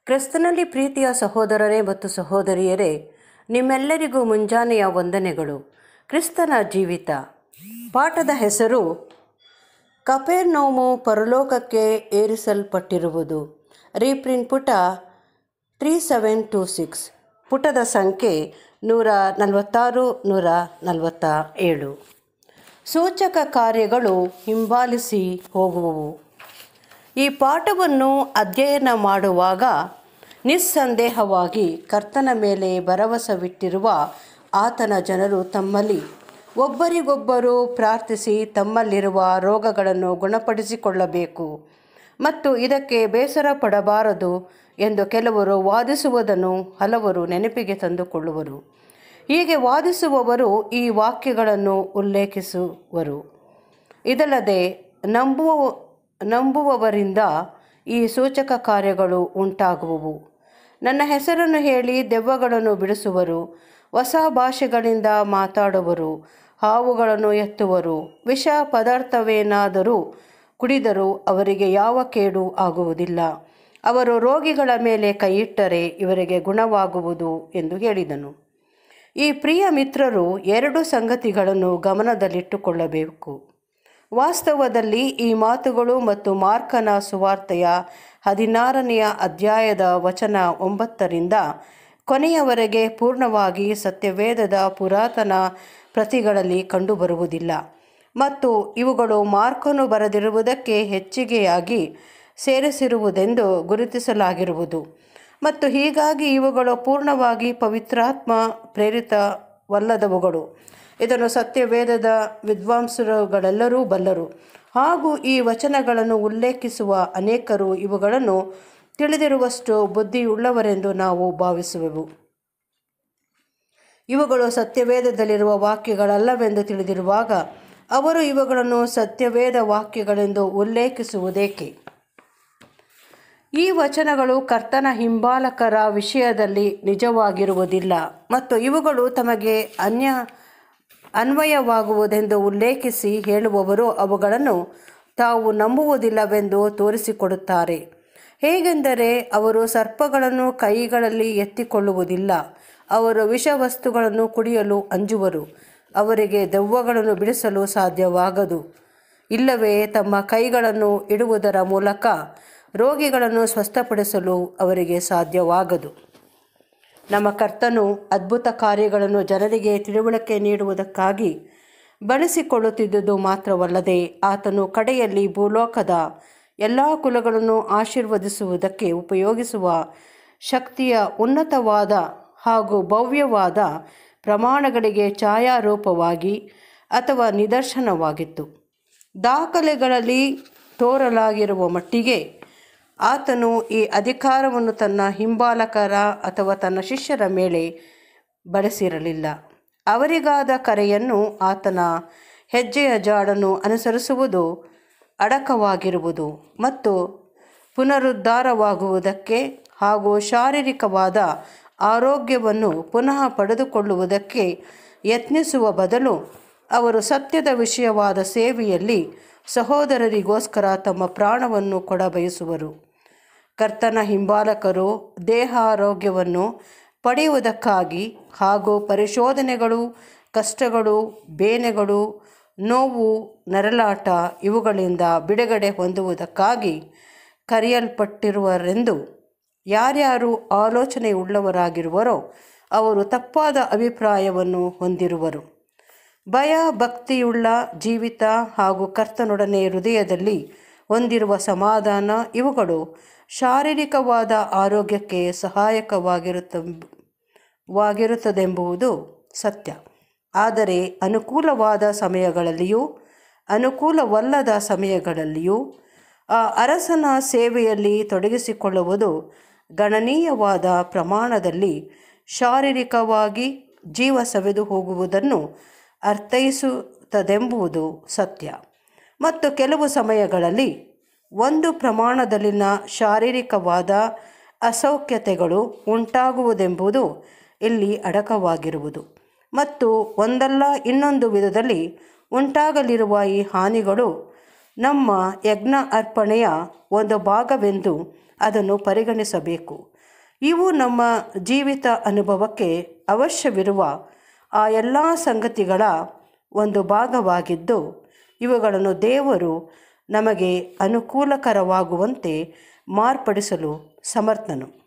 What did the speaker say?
ಕ್ರಿಸ್ತನಲ್ಲಿ ಪ್ರೀತಿಯ ಸಹೋದರರೇ ಮತ್ತು ಸಹೋದರಿಯರೇ ನಿಮ್ಮೆಲ್ಲರಿಗೂ ಮುಂಜಾನೆಯ ವಂದನೆಗಳು ಕ್ರಿಸ್ತನ ಜೀವಿತ ಪಾಠದ ಹೆಸರು ಕಪೆರ್ನೌಮು ಪರಲೋಕಕ್ಕೆ ಏರಿಸಲ್ಪಟ್ಟಿರುವುದು ರೀಪ್ರಿಂಟ್ ಪುಟ ತ್ರೀ ಸೆವೆನ್ ಟೂ ಸಿಕ್ಸ್ ಪುಟದ ಸಂಖ್ಯೆ ನೂರ ನಲವತ್ತಾರು ನೂರ ನಲವತ್ತ ಏಳು ಸೂಚಕ ಕಾರ್ಯಗಳು ಹಿಂಬಾಲಿಸಿ ಹೋಗುವವು ಈ ಪಾಠವನ್ನು ಅಧ್ಯಯನ ಮಾಡುವಾಗ ನಿಸ್ಸಂದೇಹವಾಗಿ ಕರ್ತನ ಮೇಲೆ ಭರವಸವಿಟ್ಟಿರುವ ಆತನ ಜನರು ತಮ್ಮಲ್ಲಿ ಒಬ್ಬರಿಗೊಬ್ಬರು ಪ್ರಾರ್ಥಿಸಿ ತಮ್ಮಲ್ಲಿರುವ ರೋಗಗಳನ್ನು ಗುಣಪಡಿಸಿಕೊಳ್ಳಬೇಕು ಮತ್ತು ಇದಕ್ಕೆ ಬೇಸರ ಪಡಬಾರದು ಎಂದು ಕೆಲವರು ವಾದಿಸುವುದನ್ನು ಹಲವರು ನೆನಪಿಗೆ ತಂದುಕೊಳ್ಳುವರು ಹೀಗೆ ವಾದಿಸುವವರು ಈ ವಾಕ್ಯಗಳನ್ನು ಉಲ್ಲೇಖಿಸುವರು ಇದಲ್ಲದೆ ನಂಬುವ ನಂಬುವವರಿಂದ ಈ ಸೂಚಕ ಕಾರ್ಯಗಳು ಉಂಟಾಗುವವು ನನ್ನ ಹೆಸರನ್ನು ಹೇಳಿ ದೆವ್ವಗಳನ್ನು ಬಿಡಿಸುವರು ಹೊಸ ಭಾಷೆಗಳಿಂದ ಮಾತಾಡುವರು ಹಾವುಗಳನ್ನು ಎತ್ತುವರು ವಿಷ ಪದಾರ್ಥವೇನಾದರೂ ಕುಡಿದರೂ ಅವರಿಗೆ ಯಾವ ಕೇಡು ಆಗುವುದಿಲ್ಲ ಅವರು ರೋಗಿಗಳ ಮೇಲೆ ಕೈಯಿಟ್ಟರೆ ಇವರಿಗೆ ಗುಣವಾಗುವುದು ಎಂದು ಹೇಳಿದನು ಈ ಪ್ರಿಯ ಮಿತ್ರರು ಎರಡು ಸಂಗತಿಗಳನ್ನು ಗಮನದಲ್ಲಿಟ್ಟುಕೊಳ್ಳಬೇಕು ವಾಸ್ತವದಲ್ಲಿ ಈ ಮಾತುಗಳು ಮತ್ತು ಮಾರ್ಕನ ಸುವಾರ್ತೆಯ ಹದಿನಾರನೆಯ ಅಧ್ಯಾಯದ ವಚನ ಒಂಬತ್ತರಿಂದ ಕೊನೆಯವರೆಗೆ ಪೂರ್ಣವಾಗಿ ಸತ್ಯವೇದದ ಪುರಾತನ ಪ್ರತಿಗಳಲ್ಲಿ ಕಂಡುಬರುವುದಿಲ್ಲ ಮತ್ತು ಇವುಗಳು ಮಾರ್ಕನು ಬರೆದಿರುವುದಕ್ಕೆ ಹೆಚ್ಚಿಗೆಯಾಗಿ ಸೇರಿಸಿರುವುದೆಂದು ಗುರುತಿಸಲಾಗಿರುವುದು ಮತ್ತು ಹೀಗಾಗಿ ಇವುಗಳು ಪೂರ್ಣವಾಗಿ ಪವಿತ್ರಾತ್ಮ ಪ್ರೇರಿತವಲ್ಲದವುಗಳು ಇದನ್ನು ಸತ್ಯವೇದದ ವಿದ್ವಾಂಸರುಗಳೆಲ್ಲರೂ ಬಲ್ಲರು ಹಾಗೂ ಈ ವಚನಗಳನ್ನು ಉಲ್ಲೇಖಿಸುವ ಅನೇಕರು ಇವುಗಳನ್ನು ತಿಳಿದಿರುವಷ್ಟು ಬುದ್ಧಿಯುಳ್ಳವರೆಂದು ನಾವು ಭಾವಿಸುವೆವು ಇವುಗಳು ಸತ್ಯವೇದದಲ್ಲಿರುವ ವಾಕ್ಯಗಳಲ್ಲವೆಂದು ತಿಳಿದಿರುವಾಗ ಅವರು ಇವುಗಳನ್ನು ಸತ್ಯವೇದ ವಾಕ್ಯಗಳೆಂದು ಉಲ್ಲೇಖಿಸುವುದೇಕೆ ಈ ವಚನಗಳು ಕರ್ತನ ಹಿಂಬಾಲಕರ ವಿಷಯದಲ್ಲಿ ನಿಜವಾಗಿರುವುದಿಲ್ಲ ಮತ್ತು ಇವುಗಳು ತಮಗೆ ಅನ್ಯ ಅನ್ವಯವಾಗುವುದೆಂದು ಉಲ್ಲೇಖಿಸಿ ಹೇಳುವವರು ಅವುಗಳನ್ನು ತಾವು ನಂಬುವುದಿಲ್ಲವೆಂದು ತೋರಿಸಿಕೊಡುತ್ತಾರೆ ಹೇಗೆಂದರೆ ಅವರು ಸರ್ಪಗಳನ್ನು ಕೈಗಳಲ್ಲಿ ಎತ್ತಿಕೊಳ್ಳುವುದಿಲ್ಲ ಅವರು ವಿಷವಸ್ತುಗಳನ್ನು ಕುಡಿಯಲು ಅಂಜುವರು ಅವರಿಗೆ ದೆವ್ವಗಳನ್ನು ಬಿಡಿಸಲು ಸಾಧ್ಯವಾಗದು ಇಲ್ಲವೇ ತಮ್ಮ ಕೈಗಳನ್ನು ಇಡುವುದರ ಮೂಲಕ ರೋಗಿಗಳನ್ನು ಸ್ವಸ್ಥಪಡಿಸಲು ಅವರಿಗೆ ಸಾಧ್ಯವಾಗದು ನಮ್ಮ ಕರ್ತನು ಅದ್ಭುತ ಕಾರ್ಯಗಳನ್ನು ಜನರಿಗೆ ತಿಳುವಳಿಕೆ ನೀಡುವುದಕ್ಕಾಗಿ ಬಳಸಿಕೊಳ್ಳುತ್ತಿದ್ದುದು ಮಾತ್ರವಲ್ಲದೆ ಆತನು ಕಡೆಯಲ್ಲಿ ಭೂಲೋಕದ ಎಲ್ಲ ಕುಲಗಳನ್ನು ಆಶೀರ್ವದಿಸುವುದಕ್ಕೆ ಉಪಯೋಗಿಸುವ ಶಕ್ತಿಯ ಉನ್ನತವಾದ ಹಾಗೂ ಭವ್ಯವಾದ ಪ್ರಮಾಣಗಳಿಗೆ ಛಾಯಾರೂಪವಾಗಿ ಅಥವಾ ನಿದರ್ಶನವಾಗಿತ್ತು ದಾಖಲೆಗಳಲ್ಲಿ ತೋರಲಾಗಿರುವ ಮಟ್ಟಿಗೆ ಆತನು ಈ ಅಧಿಕಾರವನ್ನು ತನ್ನ ಹಿಂಬಾಲಕರ ಅಥವಾ ತನ್ನ ಶಿಷ್ಯರ ಮೇಲೆ ಬಳಸಿರಲಿಲ್ಲ ಅವರಿಗಾದ ಕರೆಯನ್ನು ಆತನ ಹೆಜ್ಜೆಯ ಜಾಡನ್ನು ಅನುಸರಿಸುವುದು ಅಡಕವಾಗಿರುವುದು ಮತ್ತು ಪುನರುದ್ಧಾರವಾಗುವುದಕ್ಕೆ ಹಾಗೂ ಶಾರೀರಿಕವಾದ ಆರೋಗ್ಯವನ್ನು ಪುನಃ ಪಡೆದುಕೊಳ್ಳುವುದಕ್ಕೆ ಯತ್ನಿಸುವ ಬದಲು ಅವರು ಸತ್ಯದ ವಿಷಯವಾದ ಸೇವೆಯಲ್ಲಿ ಸಹೋದರರಿಗೋಸ್ಕರ ತಮ್ಮ ಪ್ರಾಣವನ್ನು ಕೊಡಬಯಸುವರು ಕರ್ತನ ಹಿಂಬಾಲಕರು ದೇಹ ಆರೋಗ್ಯವನ್ನು ಪಡೆಯುವುದಕ್ಕಾಗಿ ಹಾಗೂ ಪರಿಶೋಧನೆಗಳು ಕಷ್ಟಗಳು ಬೇನೆಗಳು ನೋವು ನರಳಾಟ ಇವುಗಳಿಂದ ಬಿಡುಗಡೆ ಹೊಂದುವುದಕ್ಕಾಗಿ ಕರೆಯಲ್ಪಟ್ಟಿರುವರೆಂದು ಯಾರ್ಯಾರು ಆಲೋಚನೆ ಉಳ್ಳವರಾಗಿರುವರೋ ಅವರು ತಪ್ಪಾದ ಅಭಿಪ್ರಾಯವನ್ನು ಹೊಂದಿರುವರು ಭಯ ಭಕ್ತಿಯುಳ್ಳ ಜೀವಿತ ಹಾಗೂ ಕರ್ತನೊಡನೆ ಹೃದಯದಲ್ಲಿ ಹೊಂದಿರುವ ಸಮಾಧಾನ ಇವುಗಳು ಶಾರೀರಿಕವಾದ ಆರೋಗ್ಯಕ್ಕೆ ಸಹಾಯಕವಾಗಿರುತ್ತ ವಾಗಿರುತ್ತದೆಂಬುದು ಸತ್ಯ ಆದರೆ ಅನುಕೂಲವಾದ ಸಮಯಗಳಲ್ಲಿಯೂ ಅನುಕೂಲವಲ್ಲದ ಸಮಯಗಳಲ್ಲಿಯೂ ಆ ಅರಸನ ಸೇವೆಯಲ್ಲಿ ತೊಡಗಿಸಿಕೊಳ್ಳುವುದು ಗಣನೀಯವಾದ ಪ್ರಮಾಣದಲ್ಲಿ ಶಾರೀರಿಕವಾಗಿ ಜೀವ ಸವೆದು ಹೋಗುವುದನ್ನು ಅರ್ಥೈಸುತ್ತದೆಂಬುದು ಸತ್ಯ ಮತ್ತು ಕೆಲವು ಸಮಯಗಳಲ್ಲಿ ಒಂದು ಪ್ರಮಾಣದಲ್ಲಿನ ಶಾರೀರಿಕವಾದ ಅಸೌಖ್ಯತೆಗಳು ಉಂಟಾಗುವುದೆಂಬುದು ಇಲ್ಲಿ ಅಡಕವಾಗಿರುವುದು ಮತ್ತು ಒಂದಲ್ಲ ಇನ್ನೊಂದು ವಿಧದಲ್ಲಿ ಉಂಟಾಗಲಿರುವ ಈ ಹಾನಿಗಳು ನಮ್ಮ ಯಜ್ಞ ಅರ್ಪಣೆಯ ಒಂದು ಭಾಗವೆಂದು ಅದನ್ನು ಪರಿಗಣಿಸಬೇಕು ಇವು ನಮ್ಮ ಜೀವಿತ ಅನುಭವಕ್ಕೆ ಅವಶ್ಯವಿರುವ ಆ ಎಲ್ಲ ಸಂಗತಿಗಳ ಒಂದು ಭಾಗವಾಗಿದ್ದು ಇವುಗಳನ್ನು ದೇವರು ನಮಗೆ ಅನುಕೂಲಕರವಾಗುವಂತೆ ಮಾರ್ಪಡಿಸಲು ಸಮರ್ಥನು